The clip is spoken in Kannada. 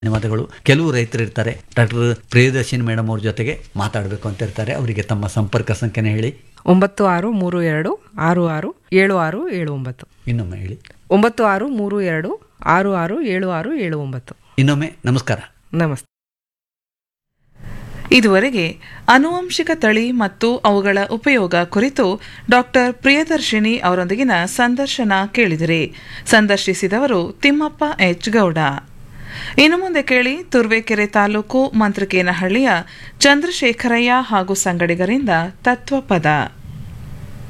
ಧನ್ಯವಾದಗಳು ಕೆಲವು ರೈತರು ಇರ್ತಾರೆ ಡಾಕ್ಟರ್ ಪ್ರಿಯದರ್ಶಿನಿ ಮೇಡಮ್ ಅವ್ರ ಜೊತೆಗೆ ಮಾತಾಡಬೇಕು ಅಂತ ಇರ್ತಾರೆ ಅವರಿಗೆ ತಮ್ಮ ಸಂಪರ್ಕ ಸಂಖ್ಯೆನ ಹೇಳಿ ಒಂಬತ್ತು ಆರು ಮೂರು ಎರಡು ಆರು ಆರು ಏಳು ಆರು ಏಳು ಒಂಬತ್ತು ಇನ್ನೊಮ್ಮೆ ಹೇಳಿ ಒಂಬತ್ತು ಆರು ಮೂರು ಎರಡು ಆರು ಆರು ಏಳು ಆರು ಏಳು ಒಂಬತ್ತು ಇನ್ನೊಮ್ಮೆ ನಮಸ್ಕಾರ ನಮಸ್ತೆ ಇದುವರೆಗೆ ಆನುವಂಶಿಕ ತಳಿ ಮತ್ತು ಅವುಗಳ ಉಪಯೋಗ ಕುರಿತು ಡಾಕ್ಟರ್ ಪ್ರಿಯದರ್ಶಿನಿ ಅವರೊಂದಿಗಿನ ಸಂದರ್ಶನ ಕೇಳಿದಿರಿ ಸಂದರ್ಶಿಸಿದವರು ತಿಮ್ಮಪ್ಪ ಎಚ್ ಗೌಡ ಇನ್ನು ಮುಂದೆ ಕೇಳಿ ತುರ್ವೇಕೆರೆ ತಾಲೂಕು ಮಂತ್ರಕೇನಹಳ್ಳಿಯ ಚಂದ್ರಶೇಖರಯ್ಯ ಹಾಗೂ ಸಂಗಡಿಗರಿಂದ ತತ್ವಪದ